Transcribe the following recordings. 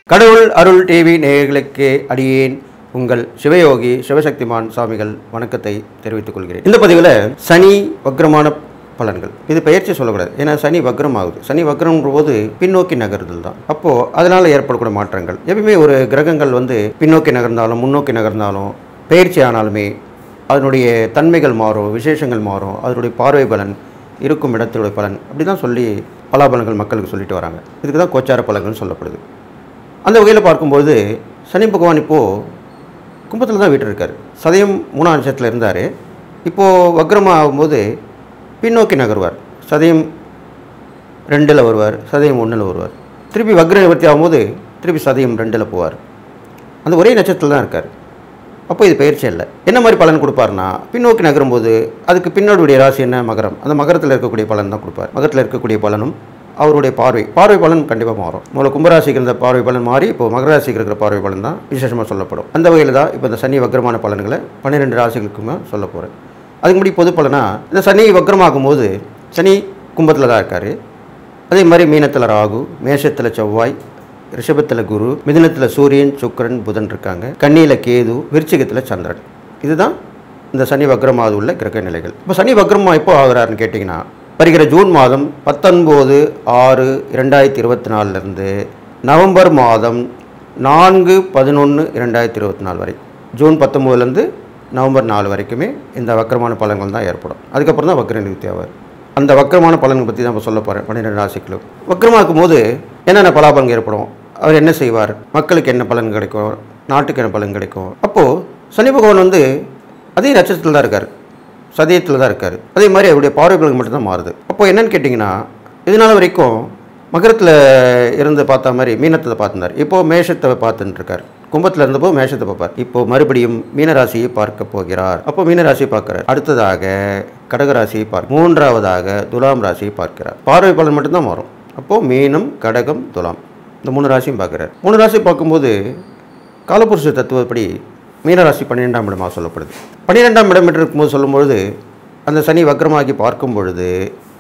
கடவுள் அருள் டிவி நேயர்களுக்கு அடியேன் உங்கள் சிவயோகி சிவசக்திமான் சுவாமிகள் வணக்கத்தை தெரிவித்துக் கொள்கிறேன் இந்த பதிவில் சனி வக்ரமான பலன்கள் இது பெயர்ச்சி சொல்லக்கூடாது ஏன்னா சனி வக்ரம் ஆகுது சனி வக்ரம்ன்ற போது பின்னோக்கி நகர்தல் தான் அப்போது அதனால் ஏற்படக்கூடிய மாற்றங்கள் எப்பயுமே ஒரு கிரகங்கள் வந்து பின்னோக்கி நகர்ந்தாலும் முன்னோக்கி நகர்ந்தாலும் பெயர்ச்சி ஆனாலுமே அதனுடைய தன்மைகள் மாறும் விசேஷங்கள் மாறும் அதனுடைய பார்வை பலன் இருக்கும் இடத்துடைய பலன் அப்படி தான் சொல்லி பலாபலன்கள் மக்களுக்கு சொல்லிட்டு வராங்க இதுக்கு தான் கோச்சார பலன்கள்னு சொல்லப்படுது அந்த வகையில் பார்க்கும்போது சனி பகவான் இப்போது கும்பத்தில் தான் வீட்டு இருக்கார் சதயம் மூணாம் நட்சத்திரத்தில் இருந்தார் இப்போது வக்ரமாக ஆகும்போது பின்னோக்கி நகர்வார் சதயம் ரெண்டில் வருவார் சதயம் ஒன்றில் வருவார் திருப்பி வக்ர நிவர்த்தி ஆகும்போது திருப்பி சதயம் ரெண்டில் போவார் அந்த ஒரே நட்சத்திரத்தில் தான் இருக்கார் அப்போ இது பயிற்சி இல்லை என்ன மாதிரி பலன் கொடுப்பார்னா பின்னோக்கி நகரும்போது அதுக்கு பின்னோடைய ராசி என்ன மகரம் அந்த மகரத்தில் இருக்கக்கூடிய பலன் தான் கொடுப்பார் மகரத்தில் இருக்கக்கூடிய பலனும் அவருடைய பார்வை பார்வை பலன் கண்டிப்பாக மாறும் முதல்ல கும்பராசிக்கு இருந்த பார்வை பலன் மாறி இப்போ மகர ராசிக்கு இருக்கிற பார்வை பலன் தான் விசேஷமாக சொல்லப்படும் அந்த வகையில் தான் இப்போ இந்த சனி வக்ரமான பலன்களை பன்னிரெண்டு ராசிகளுக்குமே சொல்ல போகிறேன் அதுக்கு முன்னாடி பொது பலனா இந்த சனி வக்ரமாகும் போது சனி கும்பத்தில் தான் இருக்கார் அதே மாதிரி மீனத்தில் ராகு மேஷத்தில் செவ்வாய் ரிஷபத்தில் குரு மிதுனத்தில் சூரியன் சுக்கிரன் புதன் இருக்காங்க கன்னியில் கேது விருச்சிகத்தில் சந்திரன் இதுதான் இந்த சனி வக்ரமாவது உள்ள கிரக நிலைகள் இப்போ சனி வக்ரமா எப்போ ஆகுறாருன்னு கேட்டிங்கன்னா வருகிற ஜூன் மாதம் பத்தொன்பது ஆறு இரண்டாயிரத்தி இருபத்தி நாலுலேருந்து நவம்பர் மாதம் நான்கு பதினொன்று இரண்டாயிரத்தி இருபத்தி நாலு வரை ஜூன் பத்தொம்போதுலேருந்து நவம்பர் நாலு வரைக்குமே இந்த வக்கரமான பலன்கள் தான் ஏற்படும் அதுக்கப்புறம் தான் வக்கர நிவர்த்தி ஆவார் அந்த வக்கரமான பலன்கள் பற்றி தான் இப்போ சொல்ல போகிறேன் பன்னிரெண்டு ராசிகளும் வக்கரமாக்கும் போது என்னென்ன பலாபலன் ஏற்படும் அவர் என்ன செய்வார் மக்களுக்கு என்ன பலன் கிடைக்கும் நாட்டுக்கு என்ன பலன் கிடைக்கும் அப்போது சனி பகவான் வந்து அதே நட்சத்திரத்தில் தான் இருக்கார் சதயத்தில் தான் இருக்கார் அதே மாதிரி அவருடைய பார்வை பலன் மட்டும்தான் மாறுது அப்போ என்னன்னு கேட்டிங்கன்னா இதனால் வரைக்கும் மகரத்தில் இருந்து பார்த்த மாதிரி மீனத்தை பார்த்துருந்தார் இப்போது மேஷத்தை பார்த்துட்டு இருக்கார் கும்பத்தில் இருந்தப்போ மேஷத்தை பார்ப்பார் இப்போ மறுபடியும் மீனராசியை பார்க்க போகிறார் அப்போ மீனராசியை பார்க்கிறார் அடுத்ததாக கடகராசியை பார்க்க மூன்றாவதாக துலாம் ராசியை பார்க்கிறார் பார்வை பலன் மட்டும்தான் மாறும் அப்போது மீனம் கடகம் துலாம் இந்த மூணு ராசியும் பார்க்குறார் மூணு ராசி பார்க்கும்போது காலபுருஷ தத்துவப்படி மீனராசி பன்னிரெண்டாம் இடமாக சொல்லப்படுது பன்னிரெண்டாம் இடம் என்று இருக்கும்போது சொல்லும்பொழுது அந்த சனி வக்ரமாகி பார்க்கும் பொழுது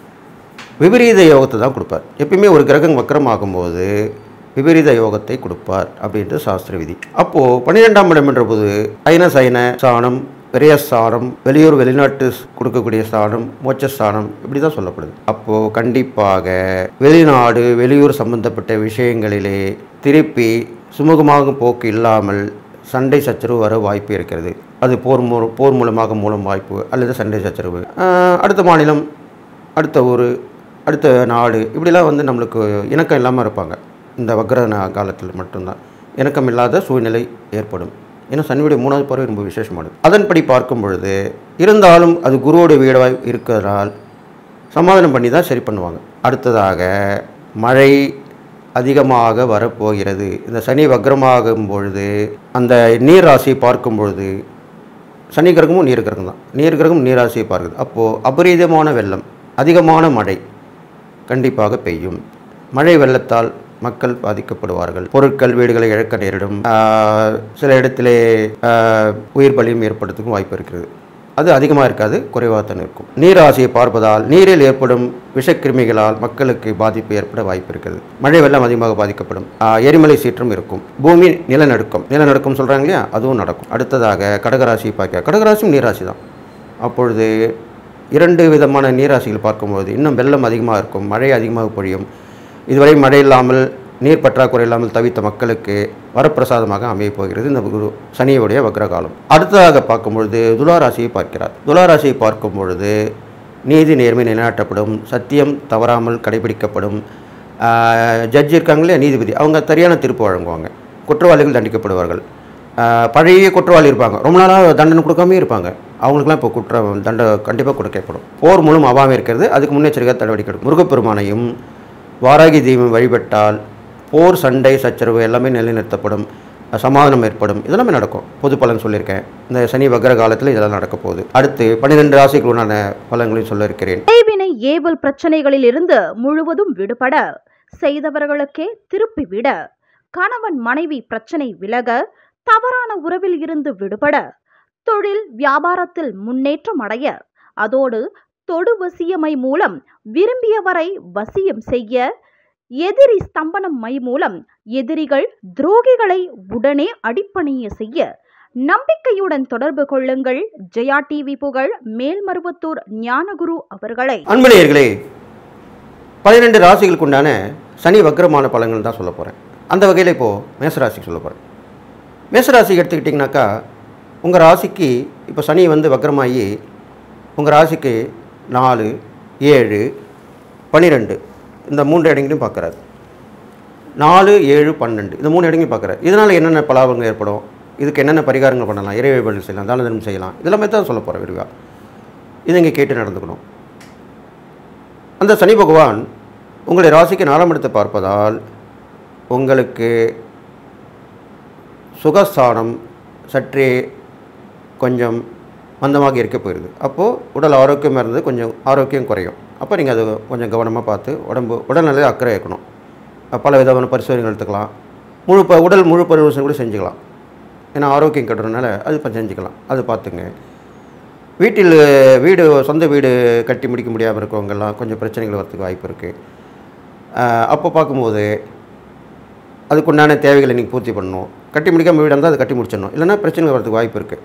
விபரீத யோகத்தை தான் கொடுப்பார் எப்பயுமே ஒரு கிரகம் வக்ரமாகும்போது விபரீத யோகத்தை கொடுப்பார் அப்படின்ட்டு சாஸ்திர விதி அப்போது பன்னிரெண்டாம் இடம் என்ற போது ஐன சைன சாணம் விரயஸ்தானம் வெளியூர் வெளிநாட்டு கொடுக்கக்கூடிய ஸ்தானம் மோட்சஸ்தானம் இப்படி தான் சொல்லப்படுது அப்போது கண்டிப்பாக வெளிநாடு வெளியூர் சம்பந்தப்பட்ட விஷயங்களிலே திருப்பி சுமூகமாக போக்கு இல்லாமல் சண்டை சச்சரவு வர வாய்ப்பு இருக்கிறது அது போர் மூ போர் மூலமாக மூலம் வாய்ப்பு அல்லது சண்டை சச்சரவு ஆஹ் அடுத்த மாநிலம் அடுத்த ஊர் அடுத்த நாடு இப்படிலாம் வந்து நம்மளுக்கு இணக்கம் இல்லாமல் இருப்பாங்க இந்த வக்ர நா- காலத்தில் மட்டும்தான் இணக்கம் இல்லாத சூழ்நிலை ஏற்படும் ஏன்னா சனியுடைய மூணாவது பார்வை ரொம்ப விசேஷமானது அதன்படி பார்க்கும் பொழுது இருந்தாலும் அது குருவோட வீடாக இருக்கிறதால் சமாதானம் பண்ணி தான் சரி பண்ணுவாங்க அடுத்ததாக மழை அதிகமாக வரப்போகிறது இந்த சனி வக்ரமாகும் பொழுது அந்த நீர் ராசியை பார்க்கும் பொழுது சனி கிரகமும் நீர் கிரகம் தான் நீர் கிரகம் நீர் ராசியை பார்க்குது அப்போது அபரீதமான வெள்ளம் அதிகமான மழை கண்டிப்பாக பெய்யும் மழை வெள்ளத்தால் மக்கள் பாதிக்கப்படுவார்கள் பொருட்கள் வீடுகளை இழக்க நேரிடும் ஆஹ், சில இடத்திலே ஆஹ், உயிர் பலியும் ஏற்படுறதுக்கும் வாய்ப்பு இருக்கிறது அது அதிகமாக இருக்காது குறைவாக தான் இருக்கும் நீர் ராசியை பார்ப்பதால் நீரில் ஏற்படும் விஷக்கிருமிகளால் மக்களுக்கு பாதிப்பு ஏற்பட வாய்ப்பு இருக்கிறது மழை வெள்ளம் அதிகமாக பாதிக்கப்படும் ஆஹ், எரிமலை சீற்றம் இருக்கும் பூமி நிலநடுக்கம் நிலநடுக்கம் சொல்கிறாங்க இல்லையா அதுவும் நடக்கும் அடுத்ததாக கடகராசியை பார்க்க கடகராசியும் நீராசி தான் அப்பொழுது இரண்டு விதமான நீராசிகள் பார்க்கும்போது இன்னும் வெள்ளம் அதிகமாக இருக்கும் மழை அதிகமாக பொழியும் இதுவரை மழை இல்லாமல் நீர் பற்றாக்குறை இல்லாமல் தவித்த மக்களுக்கு வரப்பிரசாதமாக அமையப் போகிறது இந்த குரு சனியுடைய வக்ரகாலம் அடுத்ததாக பார்க்கும்பொழுது துளாராசியை பார்க்கிறார் துளாராசியை பார்க்கும் பொழுது நீதி நேர்மை நிலைநாட்டப்படும் சத்தியம் தவறாமல் கடைபிடிக்கப்படும் ஜட்ஜ் இருக்காங்களே நீதிபதி அவங்க சரியான தீர்ப்பு வழங்குவாங்க குற்றவாளிகள் தண்டிக்கப்படுவார்கள் ஆஹ் பழைய குற்றவாளி இருப்பாங்க ரொம்ப நாளாக தண்டனை கொடுக்காமே இருப்பாங்க அவங்களுக்குலாம் இப்போ குற்றம் தண்டை கண்டிப்பாக கொடுக்கப்படும் போர் மூலம் அவாமல் இருக்கிறது அதுக்கு முன்னெச்சரிக்கை நடவடிக்கை எடுக்கும் முருகப்பெருமானையும் வாராகி தெய்வம் வழிபட்டால் போர் சண்டை சச்சரவு எல்லாமே நிலைநிறுத்தப்படும் சமாதானம் ஏற்படும் இதெல்லாமே நடக்கும் பொது பலன் சொல்லியிருக்கேன் இந்த சனி வக்ர காலத்தில் இதெல்லாம் நடக்க போகுது அடுத்து பன்னிரெண்டு ராசிகளுடான பலன்களையும் சொல்ல இருக்கிறேன் செய்வினை ஏவல் பிரச்சனைகளில் இருந்து முழுவதும் விடுபட செய்தவர்களுக்கே திருப்பி விட கணவன் மனைவி பிரச்சனை விலக தவறான உறவில் இருந்து விடுபட தொழில் வியாபாரத்தில் முன்னேற்றம் அடைய அதோடு தொடு வசியமை மூலம் விரும்பியவரை வசியம் செய்ய எதிரி ஸ்தம்பனம் மை மூலம் எதிரிகள் துரோகிகளை உடனே அடிப்பணிய செய்ய நம்பிக்கையுடன் தொடர்பு கொள்ளுங்கள் ஜெயா டிவி புகழ் மேல்மருவத்தூர் ஞானகுரு அவர்களை அன்புநேயர்களே பன்னிரெண்டு ராசிகளுக்கு உண்டான சனி வக்ரமான பலன்கள் தான் சொல்ல போகிறேன் அந்த வகையில் இப்போது மேசராசிக்கு சொல்ல போகிறேன் மேசராசி எடுத்துக்கிட்டிங்கனாக்கா உங்கள் ராசிக்கு இப்போ சனி வந்து வக்ரமாகி உங்கள் ராசிக்கு நாலு ஏழு பன்னிரெண்டு இந்த மூன்று இடங்களையும் பார்க்குறாரு நாலு ஏழு பன்னெண்டு இந்த மூணு இடங்களையும் பார்க்குறாரு இதனால் என்னென்ன பலாபங்கள் ஏற்படும் இதுக்கு என்னென்ன பரிகாரங்கள் பண்ணலாம் இறை வழிபாடு செய்யலாம் தான தர்மம் செய்யலாம் இதெல்லாமே தான் சொல்ல போகிறேன் விரிவாக இதை இங்கே கேட்டு நடந்துக்கணும் அந்த சனி பகவான் உங்களுடைய ராசிக்கு நாலாம் இடத்தை பார்ப்பதால் உங்களுக்கு சுகஸ்தானம் சற்றே கொஞ்சம் மந்தமாக இருக்க போயிடுது அப்போது உடல் ஆரோக்கியமாக இருந்தது கொஞ்சம் ஆரோக்கியம் குறையும் அப்போ நீங்கள் அது கொஞ்சம் கவனமாக பார்த்து உடம்பு உடல்நிலையில் அக்கறை இருக்கணும் பல விதமான பரிசோதனைகள் எடுத்துக்கலாம் முழு ப உடல் முழு பரிசோதனை கூட செஞ்சுக்கலாம் ஏன்னா ஆரோக்கியம் கட்டுறதுனால அது இப்போ செஞ்சுக்கலாம் அது பார்த்துங்க வீட்டில் வீடு சொந்த வீடு கட்டி முடிக்க முடியாமல் இருக்கவங்கெல்லாம் கொஞ்சம் பிரச்சனைகள் வரதுக்கு வாய்ப்பு இருக்குது அப்போ பார்க்கும்போது அதுக்குண்டான தேவைகளை நீங்கள் பூர்த்தி பண்ணணும் கட்டி முடிக்காமல் வீடாக இருந்தால் அதை கட்டி முடிச்சிடணும் இல்லைன்னா பிரச்சனைகள் வரதுக்கு வாய்ப்பு இருக்குது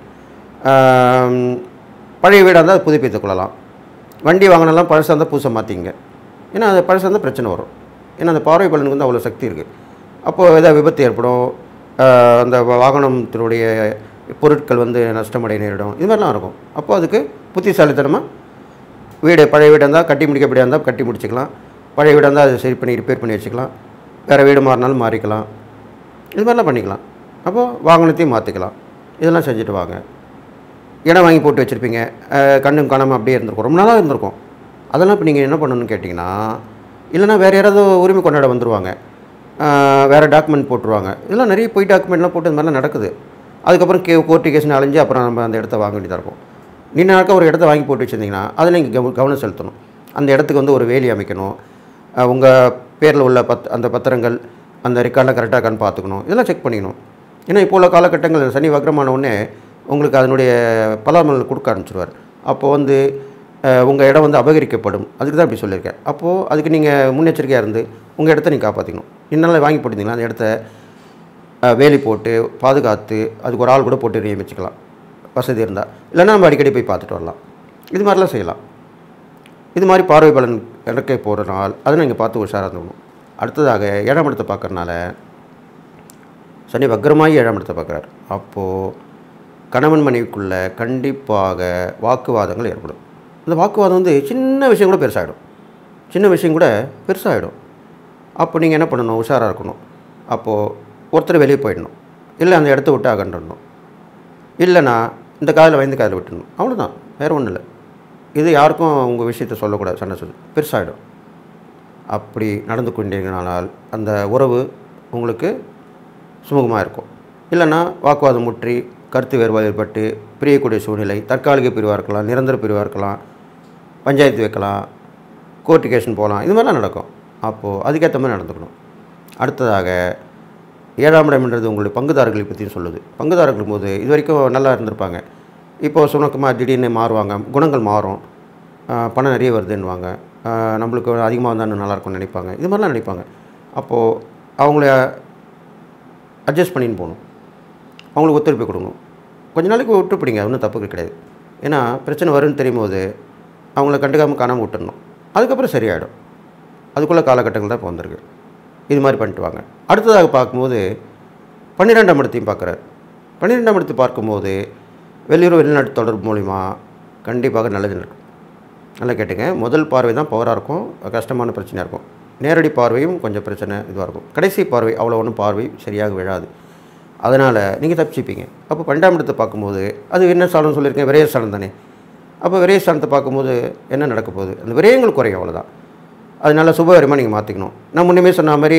பழைய வீடாக இருந்தால் அதை புதுப்பித்துக் கொள்ளலாம் வண்டி வாங்கினாலாம் பழசாக இருந்தால் புதுசாக மாற்றிங்க ஏன்னா அது பழசாக இருந்தால் பிரச்சனை வரும் ஏன்னா அந்த பார்வை பலனுக்கு வந்து அவ்வளோ சக்தி இருக்குது அப்போது ஏதாவது விபத்து ஏற்படும் ஆஹ் அந்த வாகனத்தினுடைய பொருட்கள் வந்து நஷ்டமடைய நேரிடும் இது மாதிரிலாம் இருக்கும் அப்போ அதுக்கு புத்திசாலித்தனமாக வீடு பழைய வீடாக இருந்தால் கட்டி முடிக்கப்படியாக இருந்தால் கட்டி முடிச்சுக்கலாம் பழைய வீடாக இருந்தால் அதை சரி பண்ணி ரிப்பேர் பண்ணி வச்சுக்கலாம் வேறு வீடு மாறினாலும் மாறிக்கலாம் இது மாதிரிலாம் பண்ணிக்கலாம் அப்போது வாகனத்தையும் மாற்றிக்கலாம் இதெல்லாம் செஞ்சுட்டு வாங்க இடம் வாங்கி போட்டு வச்சுருப்பீங்க கண்ணும் காணாமல் அப்படியே இருந்திருக்கும் ரொம்ப நாளாக இருந்திருக்கும் அதெல்லாம் இப்போ நீங்கள் என்ன பண்ணணும்னு கேட்டிங்கன்னா இல்லைன்னா வேறு யாராவது உரிமை கொண்டாட வந்துருவாங்க அஹ், வேறு டாக்குமெண்ட் போட்டுருவாங்க இதெல்லாம் நிறைய பொய் டாக்குமெண்ட்லாம் போட்டு இந்த மாதிரிலாம் நடக்குது அதுக்கப்புறம் கே கோர்ட்டு கேஸ்னு அலைஞ்சு அப்புறம் நம்ம அந்த இடத்த வாங்க வேண்டியதாக இருக்கும் நீண்ட நாட்கள் ஒரு இடத்த வாங்கி போட்டு வச்சுருந்தீங்கன்னா அதில் நீங்கள் கவ கவனம் செலுத்தணும் அந்த இடத்துக்கு வந்து ஒரு வேலி அமைக்கணும் உங்கள் பேரில் உள்ள பத் அந்த பத்திரங்கள் அந்த ரெக்கார்டெலாம் கரெக்டாக இருக்கான்னு பார்த்துக்கணும் இதெல்லாம் செக் பண்ணிக்கணும் ஏன்னா இப்போ உள்ள காலகட்டங்கள் சனி வக்ரமான உடனே உங்களுக்கு அதனுடைய பலாமல் கொடுக்க ஆரம்பிச்சிருவார் அப்போது வந்து உங்கள் இடம் வந்து அபகரிக்கப்படும் அதுக்கு தான் இப்படி சொல்லியிருக்கேன் அப்போது அதுக்கு நீங்கள் முன்னெச்சரிக்கையாக இருந்து உங்கள் இடத்த நீங்கள் காப்பாற்றிக்கணும் இன்னும் வாங்கி போட்டிருந்தீங்களா அந்த இடத்த அஹ், வேலி போட்டு பாதுகாத்து அதுக்கு ஒரு ஆள் கூட போட்டு நியமிச்சுக்கலாம் வசதி இருந்தால் இல்லைன்னா நம்ம அடிக்கடி போய் பார்த்துட்டு வரலாம் இது மாதிரிலாம் செய்யலாம் இது மாதிரி பார்வை பலன் இறக்கை போகிற நாள் அதை நீங்கள் பார்த்து உஷாராக இருந்துக்கணும் அடுத்ததாக ஏழாம் இடத்தை பார்க்கறனால சனி வக்ரமாகி ஏழாம் இடத்தை பார்க்குறாரு அப்போது கணவன் மனைவிக்குள்ள கண்டிப்பாக வாக்குவாதங்கள் ஏற்படும் இந்த வாக்குவாதம் வந்து சின்ன விஷயம் கூட பெருசாகிடும் சின்ன விஷயம் கூட பெருசாகிடும் அப்போ நீங்கள் என்ன பண்ணணும் உஷாராக இருக்கணும் அப்போது ஒருத்தர் வெளியே போயிடணும் இல்லை அந்த இடத்த விட்டு அகன்றணும் இல்லைன்னா இந்த காதில் வைந்த காதில் விட்டுடணும் அவ்வளோதான் வேறு ஒன்றும் இல்லை இது யாருக்கும் உங்கள் விஷயத்தை சொல்லக்கூடாது சண்டை சொல்லி பெருசாகிடும் அப்படி நடந்து கொண்டீங்கனால் அந்த உறவு உங்களுக்கு சுமூகமாக இருக்கும் இல்லைன்னா வாக்குவாதம் முற்றி கருத்து வேறுபாடு ஏற்பட்டு பிரியக்கூடிய சூழ்நிலை தற்காலிக பிரிவாக இருக்கலாம் நிரந்தர பிரிவாக இருக்கலாம் பஞ்சாயத்து வைக்கலாம் கோர்ட்டு கேஷன் போகலாம் இது மாதிரிலாம் நடக்கும் அப்போது அதுக்கேற்ற மாதிரி நடந்துக்கணும் அடுத்ததாக ஏழாம் இடம்ன்றது உங்களுடைய பங்குதாரர்களை பற்றியும் சொல்லுது பங்குதாரர்கள் போது இது வரைக்கும் நல்லா இருந்திருப்பாங்க இப்போது சுணக்கமாக திடீர்னு மாறுவாங்க குணங்கள் மாறும் ஆஹ் பணம் நிறைய வருதுன்னுவாங்க ஆஹ் நம்மளுக்கு அதிகமாக வந்தால் இன்னும் நல்லா இருக்கும்னு நினைப்பாங்க இது மாதிரிலாம் நினைப்பாங்க அப்போது அவங்கள அட்ஜஸ்ட் பண்ணின்னு போகணும் அவங்களுக்கு ஒத்துழைப்பு கொடுக்கணும் கொஞ்ச நாளைக்கு விட்டு பிடிங்க ஒன்றும் தப்பு கிடையாது ஏன்னா பிரச்சனை வரும்னு தெரியும் போது அவங்கள கண்டுக்காமல் காணாமல் விட்டுறணும் அதுக்கப்புறம் சரியாயிடும் அதுக்குள்ள காலகட்டங்கள் தான் இப்போ வந்திருக்கு இது மாதிரி பண்ணிட்டு வாங்க அடுத்ததாக பார்க்கும்போது பன்னிரெண்டாம் இடத்தையும் பார்க்குறாரு பன்னிரெண்டாம் இடத்தை பார்க்கும்போது வெளியுறவு வெளிநாட்டு தொடர்பு மூலிமா கண்டிப்பாக நல்லது நடக்கும் நல்லா கேட்டுங்க முதல் பார்வை தான் பவராக இருக்கும் கஷ்டமான பிரச்சனையாக இருக்கும் நேரடி பார்வையும் கொஞ்சம் பிரச்சனை இதுவாக இருக்கும் கடைசி பார்வை அவ்வளோ ஒன்றும் பார்வை சரியாக விழாது அதனால் நீங்கள் தப்பிச்சுப்பீங்க அப்போ பன்னெண்டாம் இடத்தை பார்க்கும்போது அது என்ன ஸ்தானம் சொல்லியிருக்கேன் விரைய ஸ்தானம் தானே அப்போ விரைய ஸ்தானத்தை பார்க்கும்போது என்ன நடக்க போகுது அந்த விரயங்கள் குறையும் அவ்வளோதான் அதனால சுபகரமாக நீங்கள் மாற்றிக்கணும் நான் முன்னமே சொன்ன மாதிரி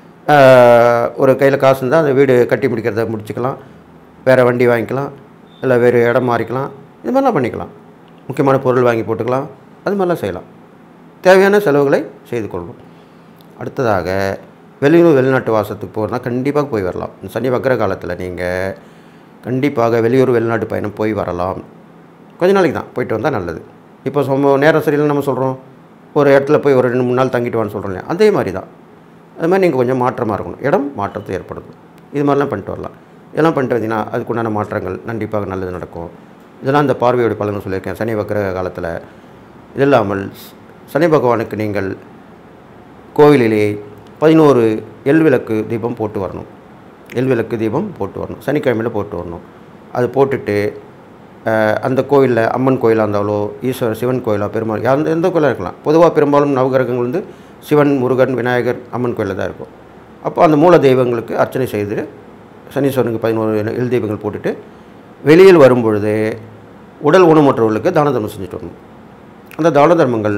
ஆஹ், ஒரு கையில் காசு இருந்தால் அந்த வீடு கட்டி முடிக்கிறத முடிச்சுக்கலாம் வேறு வண்டி வாங்கிக்கலாம் இல்லை வேறு இடம் மாறிக்கலாம் இது மாதிரிலாம் பண்ணிக்கலாம் முக்கியமான பொருள் வாங்கி போட்டுக்கலாம் அது மாதிரிலாம் செய்யலாம் தேவையான செலவுகளை செய்து கொள்ளணும் அடுத்ததாக வெளியூர் வெளிநாட்டு வாசத்துக்கு போகிறனா கண்டிப்பாக போய் வரலாம் இந்த சனி வக்கர காலத்தில் நீங்கள் கண்டிப்பாக வெளியூர் வெளிநாட்டு பயணம் போய் வரலாம் கொஞ்ச நாளைக்கு தான் போயிட்டு வந்தால் நல்லது இப்போ சொம்ம நேரம் சரியில்லை நம்ம சொல்கிறோம் ஒரு இடத்துல போய் ஒரு ரெண்டு மூணு நாள் தங்கிட்டு வான்னு சொல்கிறோம் இல்லையா அதே மாதிரி தான் அது மாதிரி நீங்கள் கொஞ்சம் மாற்றமாக இருக்கணும் இடம் மாற்றத்தை ஏற்படுத்தும் இது மாதிரிலாம் பண்ணிட்டு வரலாம் இதெல்லாம் பண்ணிட்டு வந்தீங்கன்னா அதுக்குண்டான மாற்றங்கள் கண்டிப்பாக நல்லது நடக்கும் இதெல்லாம் அந்த பார்வையோட பலன் சொல்லியிருக்கேன் சனி வக்கிர காலத்தில் இது இல்லாமல் சனி பகவானுக்கு நீங்கள் கோவிலிலே பதினோரு எல் விளக்கு தீபம் போட்டு வரணும் எல் விளக்கு தீபம் போட்டு வரணும் சனிக்கிழமையில் போட்டு வரணும் அது போட்டுட்டு அஹ், அந்த கோயிலில் அம்மன் கோயிலாக இருந்தாலோ ஈஸ்வரர் சிவன் கோயிலாக பெருமாள் எந்த எந்த கோயிலாக இருக்கலாம் பொதுவாக பெரும்பாலும் நவகிரகங்கள் வந்து சிவன் முருகன் விநாயகர் அம்மன் கோயிலில் தான் இருக்கும் அப்போ அந்த மூல தெய்வங்களுக்கு அர்ச்சனை செய்து சனீஸ்வரனுக்கு பதினோரு எல் தெய்வங்கள் போட்டுட்டு வெளியில் வரும்பொழுது உடல் ஊனமுற்றவர்களுக்கு தான தர்மம் செஞ்சுட்டு வரணும் அந்த தான தர்மங்கள்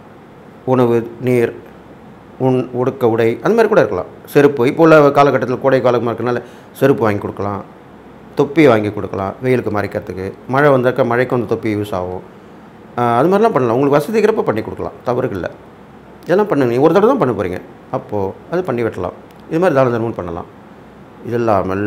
உணவு நீர் உண் உடுக்க உடை அந்த மாதிரி கூட இருக்கலாம் செருப்பு இப்போ உள்ள காலகட்டத்தில் கோடை காலமாக இருக்கனால செருப்பு வாங்கி கொடுக்கலாம் தொப்பி வாங்கி கொடுக்கலாம் வெயிலுக்கு மறைக்கிறதுக்கு மழை வந்தாக்க மழைக்கு வந்து தொப்பி யூஸ் ஆகும் ஆஹ் அது மாதிரிலாம் பண்ணலாம் உங்களுக்கு வசதிக்கிறப்ப பண்ணி கொடுக்கலாம் தவறுகள் இல்லை இதெல்லாம் பண்ணுங்க நீங்க ஒரு தடவை தான் பண்ண போகிறீங்க அப்போது அது பண்ணி வெட்டலாம் இது மாதிரி தான தர்மம் பண்ணலாம் இது இல்லாமல்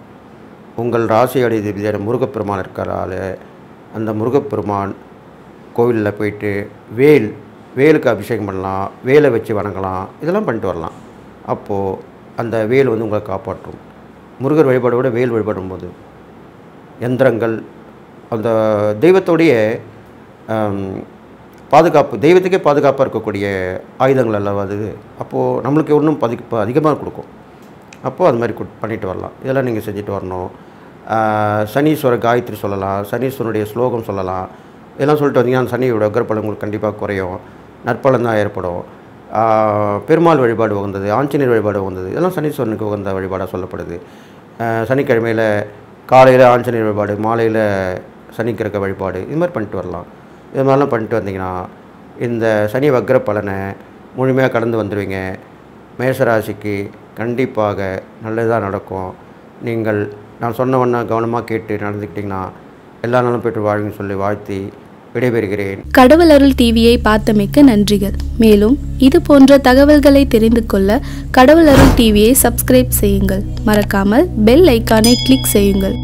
உங்கள் ராசி அடி முருகப்பெருமான் இருக்கிறாள் அந்த முருகப்பெருமான் கோவிலில் போயிட்டு வேல் வேலுக்கு அபிஷேகம் பண்ணலாம் வேலை வச்சு வணங்கலாம் இதெல்லாம் பண்ணிட்டு வரலாம் அப்போது அந்த வேல் வந்து உங்களை காப்பாற்றும் முருகர் வழிபாடை விட வேல் வழிபடும் போது யந்திரங்கள் அந்த தெய்வத்தோடைய ஆம், பாதுகாப்பு தெய்வத்துக்கே பாதுகாப்பாக இருக்கக்கூடிய ஆயுதங்கள் அல்லவா அது அப்போது நம்மளுக்கு இன்னும் பதி அதிகமாக கொடுக்கும் அப்போது அது மாதிரி கு- பண்ணிட்டு வரலாம் இதெல்லாம் நீங்கள் செஞ்சுட்டு வரணும் ஆஹ், சனீஸ்வர காயத்ரி சொல்லலாம் சனீஸ்வரனுடைய ஸ்லோகம் சொல்லலாம் இதெல்லாம் சொல்லிட்டு வந்தீங்கன்னா சனியோட அக்ரப்பலன் உங்களுக்கு கண்டிப்பாக குறையும் நற்பலன் தான் ஏற்படும் ஆஹ், பெருமாள் வழிபாடு உகந்தது ஆஞ்சநேயர் வழிபாடு உகந்தது இதெல்லாம் சனீஸ்வரனுக்கு உகந்த வழிபாடாக சொல்லப்படுது ஆஹ், சனிக்கிழமையில் காலையில் ஆஞ்சநேயர் வழிபாடு மாலையில் சனிக்கிழக்க வழிபாடு இது மாதிரி பண்ணிட்டு வரலாம் இது மாதிரிலாம் பண்ணிட்டு வந்தீங்கன்னா இந்த சனி வக்ர பலனை முழுமையாக கடந்து வந்துடுவீங்க மேஷராசிக்கு கண்டிப்பாக நல்லதாக நடக்கும் நீங்கள் நான் சொன்னவொன்னா கவனமாக கேட்டு நடந்துக்கிட்டிங்கன்னா எல்லா நாளும் பெற்று வாழ்வுன்னு சொல்லி வாழ்த்தி விடைபெறுகிறேன் கடவுள் அருள் டிவியை பார்த்தமைக்கு நன்றிகள் மேலும் இது போன்ற தகவல்களை தெரிந்து கொள்ள கடவுள் அருள் டிவியை சப்ஸ்கிரைப் செய்யுங்கள் மறக்காமல் பெல் ஐக்கானை கிளிக் செய்யுங்கள்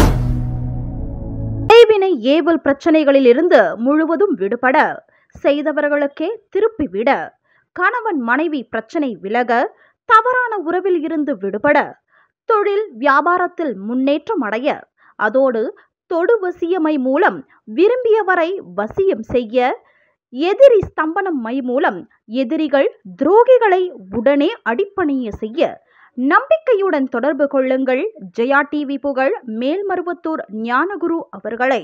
செய்வினை ஏவல் பிரச்சனைகளில் இருந்து முழுவதும் விடுபட செய்தவர்களுக்கே திருப்பி விட கணவன் மனைவி பிரச்சனை விலக தவறான உறவில் இருந்து விடுபட தொழில் வியாபாரத்தில் முன்னேற்றம் அடைய அதோடு தொடு வசியமை மூலம் விரும்பியவரை வசியம் செய்ய எதிரி ஸ்தம்பனம் மை மூலம் எதிரிகள் துரோகிகளை உடனே அடிப்பணிய செய்ய நம்பிக்கையுடன் தொடர்பு கொள்ளுங்கள் ஜெயா டிவி புகழ் மேல்மருவத்தூர் ஞானகுரு அவர்களை